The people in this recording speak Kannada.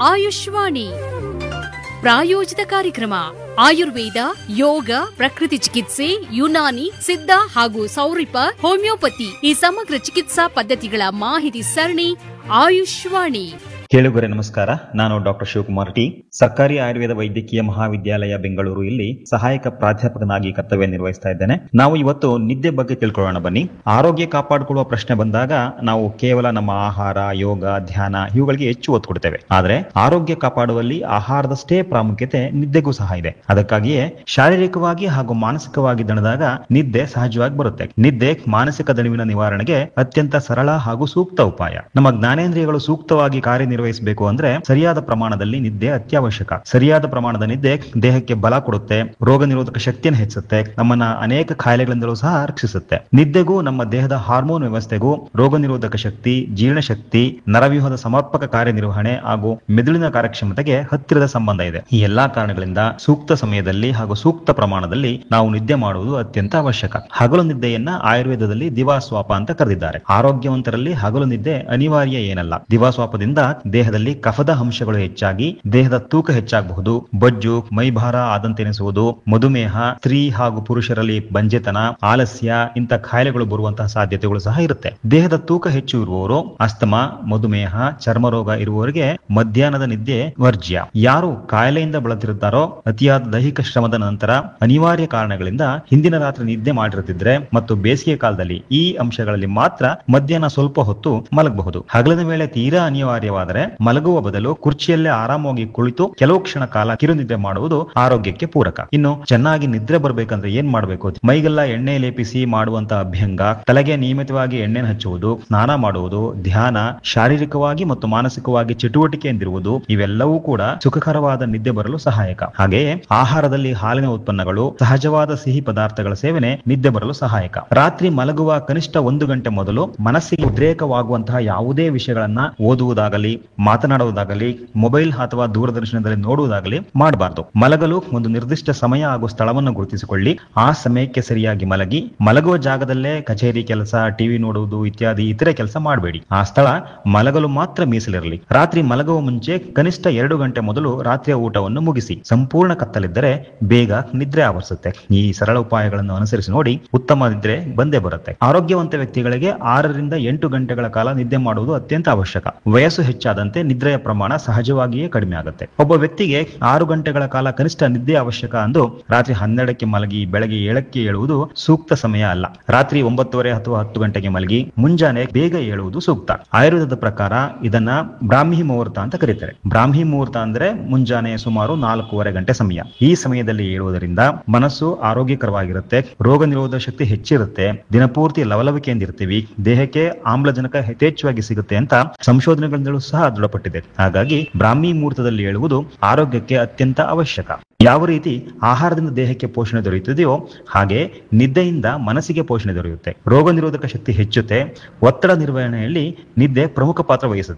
ಆಯುಷ್ವಾಣಿ ಪ್ರಾಯೋಜಿತ ಕಾರ್ಯಕ್ರಮ ಆಯುರ್ವೇದ ಯೋಗ ಪ್ರಕೃತಿ ಚಿಕಿತ್ಸೆ ಯುನಾನಿ ಸಿದ್ಧ ಹಾಗೂ ಸೌರಿಪ ಹೋಮಿಯೋಪತಿ ಈ ಸಮಗ್ರ ಚಿಕಿತ್ಸಾ ಪದ್ಧತಿಗಳ ಮಾಹಿತಿ ಸರಣಿ ಆಯುಷ್ವಾಣಿ ಕೇಳುಗರೆ ನಮಸ್ಕಾರ ನಾನು ಡಾಕ್ಟರ್ ಶಿವಕುಮಾರ್ ಟಿ ಸರ್ಕಾರಿ ಆಯುರ್ವೇದ ವೈದ್ಯಕೀಯ ಮಹಾವಿದ್ಯಾಲಯ ಬೆಂಗಳೂರು ಇಲ್ಲಿ ಸಹಾಯಕ ಪ್ರಾಧ್ಯಾಪಕನಾಗಿ ಕರ್ತವ್ಯ ನಿರ್ವಹಿಸ್ತಾ ಇದ್ದೇನೆ ನಾವು ಇವತ್ತು ನಿದ್ದೆ ಬಗ್ಗೆ ತಿಳ್ಕೊಳ್ಳೋಣ ಬನ್ನಿ ಆರೋಗ್ಯ ಕಾಪಾಡಿಕೊಳ್ಳುವ ಪ್ರಶ್ನೆ ಬಂದಾಗ ನಾವು ಕೇವಲ ನಮ್ಮ ಆಹಾರ ಯೋಗ ಧ್ಯಾನ ಇವುಗಳಿಗೆ ಹೆಚ್ಚು ಒತ್ತು ಕೊಡ್ತೇವೆ ಆದ್ರೆ ಆರೋಗ್ಯ ಕಾಪಾಡುವಲ್ಲಿ ಆಹಾರದಷ್ಟೇ ಪ್ರಾಮುಖ್ಯತೆ ನಿದ್ದೆಗೂ ಸಹ ಇದೆ ಅದಕ್ಕಾಗಿಯೇ ಶಾರೀರಿಕವಾಗಿ ಹಾಗೂ ಮಾನಸಿಕವಾಗಿ ದಣಿದಾಗ ನಿದ್ದೆ ಸಹಜವಾಗಿ ಬರುತ್ತೆ ನಿದ್ದೆ ಮಾನಸಿಕ ದಣಿವಿನ ನಿವಾರಣೆಗೆ ಅತ್ಯಂತ ಸರಳ ಹಾಗೂ ಸೂಕ್ತ ಉಪಾಯ ನಮ್ಮ ಜ್ಞಾನೇಂದ್ರಿಯಗಳು ಸೂಕ್ತವಾಗಿ ಕಾರ್ಯನಿರ್ವಹಿಸಬೇಕು ಅಂದ್ರೆ ಸರಿಯಾದ ಪ್ರಮಾಣದಲ್ಲಿ ನಿದ್ದೆ ಅತ್ಯವಶ್ಯಕ ಸರಿಯಾದ ಪ್ರಮಾಣದ ನಿದ್ದೆ ದೇಹಕ್ಕೆ ಬಲ ಕೊಡುತ್ತೆ ರೋಗ ನಿರೋಧಕ ಶಕ್ತಿಯನ್ನು ಹೆಚ್ಚಿಸುತ್ತೆ ನಮ್ಮನ್ನ ಅನೇಕ ಕಾಯಿಲೆಗಳಿಂದಲೂ ಸಹ ರಕ್ಷಿಸುತ್ತೆ ನಿದ್ದೆಗೂ ನಮ್ಮ ದೇಹದ ಹಾರ್ಮೋನ್ ವ್ಯವಸ್ಥೆಗೂ ರೋಗ ನಿರೋಧಕ ಶಕ್ತಿ ಜೀರ್ಣಶಕ್ತಿ ನರವ್ಯೂಹದ ಸಮರ್ಪಕ ಕಾರ್ಯನಿರ್ವಹಣೆ ಹಾಗೂ ಮೆದುಳಿನ ಕಾರ್ಯಕ್ಷಮತೆಗೆ ಹತ್ತಿರದ ಸಂಬಂಧ ಇದೆ ಈ ಎಲ್ಲಾ ಕಾರಣಗಳಿಂದ ಸೂಕ್ತ ಸಮಯದಲ್ಲಿ ಹಾಗೂ ಸೂಕ್ತ ಪ್ರಮಾಣದಲ್ಲಿ ನಾವು ನಿದ್ದೆ ಮಾಡುವುದು ಅತ್ಯಂತ ಅವಶ್ಯಕ ಹಗಲು ನಿದ್ದೆಯನ್ನ ಆಯುರ್ವೇದದಲ್ಲಿ ದಿವಾಸ್ವಾಪ ಅಂತ ಕರೆದಿದ್ದಾರೆ ಆರೋಗ್ಯವಂತರಲ್ಲಿ ಹಗಲು ನಿದ್ದೆ ಅನಿವಾರ್ಯ ಏನಲ್ಲ ದಿವಾಸ್ವಾಪದಿಂದ ದೇಹದಲ್ಲಿ ಕಫದ ಅಂಶಗಳು ಹೆಚ್ಚಾಗಿ ದೇಹದ ತೂಕ ಹೆಚ್ಚಾಗಬಹುದು ಬೊಜ್ಜು ಮೈಭಾರ ಆದಂತೆನಿಸುವುದು ಮಧುಮೇಹ ಸ್ತ್ರೀ ಹಾಗೂ ಪುರುಷರಲ್ಲಿ ಬಂಜೆತನ ಆಲಸ್ಯ ಇಂಥ ಕಾಯಿಲೆಗಳು ಬರುವಂತಹ ಸಾಧ್ಯತೆಗಳು ಸಹ ಇರುತ್ತೆ ದೇಹದ ತೂಕ ಹೆಚ್ಚು ಇರುವವರು ಅಸ್ತಮ ಮಧುಮೇಹ ಚರ್ಮ ರೋಗ ಇರುವವರಿಗೆ ಮಧ್ಯಾಹ್ನದ ನಿದ್ದೆ ವರ್ಜ್ಯ ಯಾರು ಕಾಯಿಲೆಯಿಂದ ಬಳಲುತ್ತಿರುತ್ತಾರೋ ಅತಿಯಾದ ದೈಹಿಕ ಶ್ರಮದ ನಂತರ ಅನಿವಾರ್ಯ ಕಾರಣಗಳಿಂದ ಹಿಂದಿನ ರಾತ್ರಿ ನಿದ್ದೆ ಮಾಡಿರುತ್ತಿದ್ರೆ ಮತ್ತು ಬೇಸಿಗೆ ಕಾಲದಲ್ಲಿ ಈ ಅಂಶಗಳಲ್ಲಿ ಮಾತ್ರ ಮಧ್ಯಾಹ್ನ ಸ್ವಲ್ಪ ಹೊತ್ತು ಮಲಗಬಹುದು ಹಗಲಿನ ವೇಳೆ ತೀರಾ ಅನಿವಾರ್ಯವಾದರೆ ಮಲಗುವ ಬದಲು ಕುರ್ಚಿಯಲ್ಲೇ ಆರಾಮವಾಗಿ ಕುಳಿತು ಕೆಲವು ಕ್ಷಣ ಕಾಲ ಕಿರುನಿದ್ದೆ ಮಾಡುವುದು ಆರೋಗ್ಯಕ್ಕೆ ಪೂರಕ ಇನ್ನು ಚೆನ್ನಾಗಿ ನಿದ್ರೆ ಬರಬೇಕಂದ್ರೆ ಏನ್ ಮಾಡಬೇಕು ಮೈಗೆಲ್ಲ ಎಣ್ಣೆ ಲೇಪಿಸಿ ಮಾಡುವಂತಹ ಅಭ್ಯಂಗ ತಲೆಗೆ ನಿಯಮಿತವಾಗಿ ಎಣ್ಣೆ ಹಚ್ಚುವುದು ಸ್ನಾನ ಮಾಡುವುದು ಧ್ಯಾನ ಶಾರೀರಿಕವಾಗಿ ಮತ್ತು ಮಾನಸಿಕವಾಗಿ ಚಟುವಟಿಕೆಯಿಂದಿರುವುದು ಇವೆಲ್ಲವೂ ಕೂಡ ಸುಖಕರವಾದ ನಿದ್ದೆ ಬರಲು ಸಹಾಯಕ ಹಾಗೆಯೇ ಆಹಾರದಲ್ಲಿ ಹಾಲಿನ ಉತ್ಪನ್ನಗಳು ಸಹಜವಾದ ಸಿಹಿ ಪದಾರ್ಥಗಳ ಸೇವನೆ ನಿದ್ದೆ ಬರಲು ಸಹಾಯಕ ರಾತ್ರಿ ಮಲಗುವ ಕನಿಷ್ಠ ಒಂದು ಗಂಟೆ ಮೊದಲು ಮನಸ್ಸಿಗೆ ಉದ್ರೇಕವಾಗುವಂತಹ ಯಾವುದೇ ವಿಷಯಗಳನ್ನ ಓದುವುದಾಗಲಿ ಮಾತನಾಡುವುದಾಗಲಿ ಮೊಬೈಲ್ ಅಥವಾ ದೂರದರ್ಶನದಲ್ಲಿ ನೋಡುವುದಾಗಲಿ ಮಾಡಬಾರದು ಮಲಗಲು ಒಂದು ನಿರ್ದಿಷ್ಟ ಸಮಯ ಹಾಗೂ ಸ್ಥಳವನ್ನು ಗುರುತಿಸಿಕೊಳ್ಳಿ ಆ ಸಮಯಕ್ಕೆ ಸರಿಯಾಗಿ ಮಲಗಿ ಮಲಗುವ ಜಾಗದಲ್ಲೇ ಕಚೇರಿ ಕೆಲಸ ಟಿವಿ ನೋಡುವುದು ಇತ್ಯಾದಿ ಇತರೆ ಕೆಲಸ ಮಾಡಬೇಡಿ ಆ ಸ್ಥಳ ಮಲಗಲು ಮಾತ್ರ ಮೀಸಲಿರಲಿ ರಾತ್ರಿ ಮಲಗುವ ಮುಂಚೆ ಕನಿಷ್ಠ ಎರಡು ಗಂಟೆ ಮೊದಲು ರಾತ್ರಿಯ ಊಟವನ್ನು ಮುಗಿಸಿ ಸಂಪೂರ್ಣ ಕತ್ತಲಿದ್ದರೆ ಬೇಗ ನಿದ್ರೆ ಆವರಿಸುತ್ತೆ ಈ ಸರಳ ಉಪಾಯಗಳನ್ನು ಅನುಸರಿಸಿ ನೋಡಿ ಉತ್ತಮ ನಿದ್ರೆ ಬಂದೇ ಬರುತ್ತೆ ಆರೋಗ್ಯವಂತ ವ್ಯಕ್ತಿಗಳಿಗೆ ಆರರಿಂದ ಎಂಟು ಗಂಟೆಗಳ ಕಾಲ ನಿದ್ದೆ ಮಾಡುವುದು ಅತ್ಯಂತ ಅವಶ್ಯಕ ವಯಸ್ಸು ಹೆಚ್ಚಾದಂತೆ ನಿದ್ರೆಯ ಪ್ರಮಾಣ ಸಹಜವಾಗಿಯೇ ಕಡಿಮೆ ಆಗುತ್ತೆ ಒಬ್ಬ ವ್ಯಕ್ತಿಗೆ ಆರು ಗಂಟೆಗಳ ಕಾಲ ಕನಿಷ್ಠ ನಿದ್ದೆ ಅವಶ್ಯಕ ಅಂದು ರಾತ್ರಿ ಹನ್ನೆರಡಕ್ಕೆ ಮಲಗಿ ಬೆಳಗ್ಗೆ ಏಳಕ್ಕೆ ಏಳುವುದು ಸೂಕ್ತ ಸಮಯ ಅಲ್ಲ ರಾತ್ರಿ ಒಂಬತ್ತುವರೆ ಅಥವಾ ಹತ್ತು ಗಂಟೆಗೆ ಮಲಗಿ ಮುಂಜಾನೆ ಬೇಗ ಏಳುವುದು ಸೂಕ್ತ ಆಯುರ್ವೇದದ ಪ್ರಕಾರ ಇದನ್ನ ಬ್ರಾಹ್ಮಿ ಮುಹೂರ್ತ ಅಂತ ಕರೀತಾರೆ ಬ್ರಾಹ್ಮಿ ಮುಹೂರ್ತ ಅಂದ್ರೆ ಮುಂಜಾನೆ ಸುಮಾರು ನಾಲ್ಕೂವರೆ ಗಂಟೆ ಸಮಯ ಈ ಸಮಯದಲ್ಲಿ ಏಳುವುದರಿಂದ ಮನಸ್ಸು ಆರೋಗ್ಯಕರವಾಗಿರುತ್ತೆ ರೋಗ ನಿರೋಧಕ ಶಕ್ತಿ ಹೆಚ್ಚಿರುತ್ತೆ ದಿನಪೂರ್ತಿ ಲವಲವಿಕೆಯಿಂದ ಇರ್ತೀವಿ ದೇಹಕ್ಕೆ ಆಮ್ಲಜನಕ ಯಥೇಚ್ಛವಾಗಿ ಸಿಗುತ್ತೆ ಅಂತ ಸಂಶೋಧನೆಗಳಿಂದಲೂ ಸಹ ದೃಢಪಟ್ಟಿದೆ ಹಾಗಾಗಿ ಬ್ರಾಹ್ಮಿ ಮುಹೂರ್ತದಲ್ಲಿ ಹೇಳುವುದು ಆರೋಗ್ಯಕ್ಕೆ ಅತ್ಯಂತ ಅವಶ್ಯಕ ಯಾವ ರೀತಿ ಆಹಾರದಿಂದ ದೇಹಕ್ಕೆ ಪೋಷಣೆ ದೊರೆಯುತ್ತದೆಯೋ ಹಾಗೆ ನಿದ್ದೆಯಿಂದ ಮನಸ್ಸಿಗೆ ಪೋಷಣೆ ದೊರೆಯುತ್ತೆ ರೋಗ ನಿರೋಧಕ ಶಕ್ತಿ ಹೆಚ್ಚುತ್ತೆ ಒತ್ತಡ ನಿರ್ವಹಣೆಯಲ್ಲಿ ನಿದ್ದೆ ಪ್ರಮುಖ ಪಾತ್ರ ವಹಿಸುತ್ತೆ